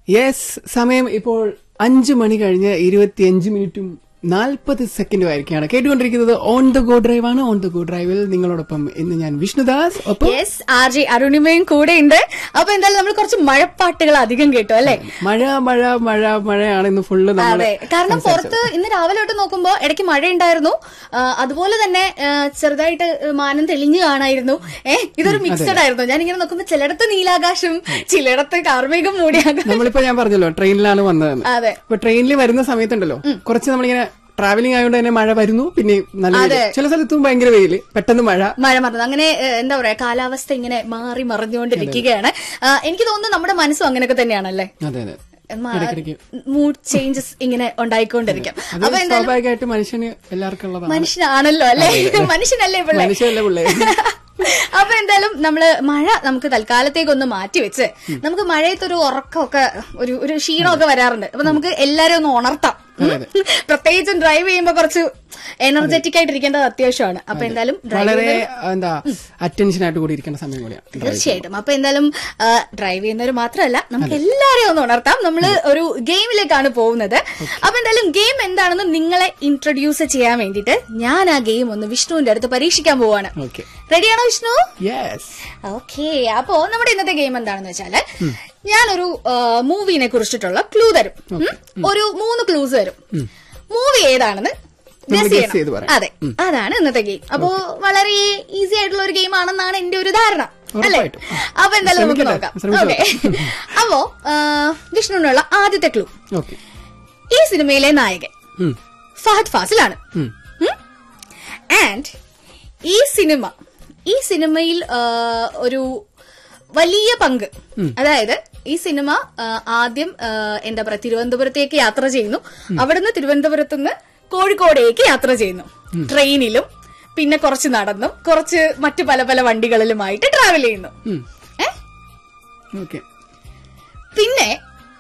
Yes സമയം ഇപ്പോൾ അഞ്ചു മണി കഴിഞ്ഞ് ഇരുപത്തിയഞ്ച് മിനിറ്റും നാൽപ്പത് സെക്കൻഡും ആയിരിക്കുകയാണ് കേട്ടുകൊണ്ടിരിക്കുന്നത് ഓൺ ദ ഗോ ഡ്രൈവ് ആണ് ഓൺ ദ ഗോ ഡ്രൈവിൽ നിങ്ങളോടൊപ്പം ഇന്ന് ഞാൻ വിഷ്ണുദാസ് ഒപ്പം യെസ് ആർ ജെ അരുണിമയും കൂടെ ഉണ്ട് അപ്പൊ എന്തായാലും നമ്മൾ കുറച്ച് മഴപ്പാട്ടുകൾ അധികം കേട്ടു അല്ലെ മഴ മഴ മഴ മഴയാണ് ഇന്ന് ഫുള്ള് നമ്മൾ അതെ കാരണം പുറത്ത് ഇന്ന് രാവിലെ തൊട്ട് നോക്കുമ്പോ ഇടയ്ക്ക് മഴ ഉണ്ടായിരുന്നു ആ, അതുപോലെ തന്നെ ആ, ചെറുതായിട്ട് മാനം തെളിഞ്ഞു കാണായിരുന്നു ഏഹ് ഇതൊരു മിക്സഡ് ആയിരുന്നു ഞാൻ ഇങ്ങനെ നോക്കുമ്പോ ചിലയിടത്ത് നീലാകാശം ചിലയിടത്ത് കാർമേഘം മൂടിയാകാശം നമ്മളിപ്പോ ഞാൻ പറഞ്ഞല്ലോ ട്രെയിനിലാണ് വന്നതെന്ന് അതെ അപ്പൊ ട്രെയിനിൽ വരുന്ന സമയത്തുണ്ടല്ലോ കുറച്ച് നമ്മളിങ്ങനെ ട്രാവലിംഗ് ആയതുകൊണ്ട് തന്നെ മഴ വരുന്നു പിന്നെ നല്ല വെയില്. ചില സ്ഥലത്തും ഭയങ്കര വെയില് പെട്ടെന്ന് മഴ മഴ മറന്നു അങ്ങനെ ഏഹ്, എന്താ പറയാ കാലാവസ്ഥ ഇങ്ങനെ മാറി മറിഞ്ഞുകൊണ്ടിരിക്കുകയാണ് ആ, എനിക്ക് തോന്നുന്നു നമ്മുടെ മനസ്സും അങ്ങനെയൊക്കെ തന്നെയാണല്ലേ അതെ അതെ ഇടയ്ക്കിടയ്ക്ക് മൂഡ് ചേഞ്ചസ് ഇങ്ങനെ ഉണ്ടായിക്കൊണ്ടിരിക്കും അത് സ്വാഭാവികമായിട്ട് മനുഷ്യന് എല്ലാവർക്കും ഉള്ളതാണ് മനുഷ്യനാണല്ലോ അല്ലേ മനുഷ്യനല്ലേ പിള്ളേ മനുഷ്യല്ല പിള്ളേ അപ്പൊ എന്തായാലും നമ്മള് മഴ നമുക്ക് തൽക്കാലത്തേക്കൊന്ന് മാറ്റിവെച്ച് നമുക്ക് മഴയത്തൊരു ഉറക്കമൊക്കെ ഒരു ഒരു ക്ഷീണമൊക്കെ വരാറുണ്ട് അപ്പൊ നമുക്ക് എല്ലാരും ഒന്ന് ഉണർത്താം ഉം. പ്രത്യേകിച്ചും ഡ്രൈവ് ചെയ്യുമ്പോ കുറച്ച് എനർജറ്റിക് ആയിട്ട് ഇരിക്കേണ്ടത് അത്യാവശ്യമാണ് അപ്പൊ എന്തായാലും ഡ്രൈവ് വളരെ എന്താ അറ്റൻഷൻ ആയിട്ട് കൂടി ഇരിക്കേണ്ട സമയം കൂടിയാണ് തീർച്ചയായിട്ടും അപ്പൊ എന്തായാലും ആ, ഡ്രൈവ് ചെയ്യുന്നവർ മാത്രമല്ല നമുക്ക് എല്ലാരെയും ഒന്ന് ഉണർത്താം നമ്മൾ ഒരു ഗെയിമിലേക്കാണ് പോകുന്നത് അപ്പൊ എന്തായാലും ഗെയിം എന്താണെന്ന് നിങ്ങളെ ഇൻട്രൊഡ്യൂസ് ചെയ്യാൻ വേണ്ടിയിട്ട് ഞാൻ ആ ഗെയിം ഒന്ന് വിഷ്ണുവിന്റെ അടുത്ത് പരീക്ഷിക്കാൻ പോവാണ് ഓക്കെ റെഡിയാണോ വിഷ്ണു യെസ് ഓക്കെ അപ്പോ നമ്മുടെ ഇന്നത്തെ ഗെയിം എന്താണെന്ന് വെച്ചാല് ഞാനൊരു മൂവിനെ കുറിച്ചിട്ടുള്ള ക്ലൂ തരും ഉം? ഒരു മൂന്ന് ക്ലൂസ് തരും മൂവി ഏതാണെന്ന് നമ്മൾ guess guess ചെയ്യണം. ചെയ്ത് പറയാം. അതെ അതാണ് ഇന്നത്തെ ഗെയിം അപ്പോ വളരെ ഈസി ആയിട്ടുള്ള ഒരു ഗെയിം ആണെന്നാണ് എന്റെ ഒരു ധാരണ അല്ലേ ഉറപ്പായിട്ടും. അപ്പൊ എന്തായാലും നമുക്ക് ശ്രമിക്കട്ടെ, നോക്കാം ശ്രമിച്ചു ഓക്കെ അപ്പോ ആ, വിഷ്ണുവിനുള്ള ആദ്യത്തെ ക്ലൂ ഓക്കെ ഈ സിനിമയിലെ നായകൻ ഫഹദ് ഫാസിലാണ് ആൻഡ് ഈ സിനിമ ഈ സിനിമയിൽ ആ, ഒരു വലിയ പങ്ക് അതായത് ഈ സിനിമ ആ, ആദ്യം ആ, എന്താ പറയാ തിരുവനന്തപുരത്തേക്ക് യാത്ര ചെയ്യുന്നു അവിടുന്ന് തിരുവനന്തപുരത്ത് നിന്ന് കോഴിക്കോടേക്ക് യാത്ര ചെയ്യുന്നു ട്രെയിനിലും പിന്നെ കുറച്ച് നടന്നും കുറച്ച് മറ്റു പല പല വണ്ടികളിലുമായിട്ട് ട്രാവൽ ചെയ്യുന്നു ഏ ഓക്കെ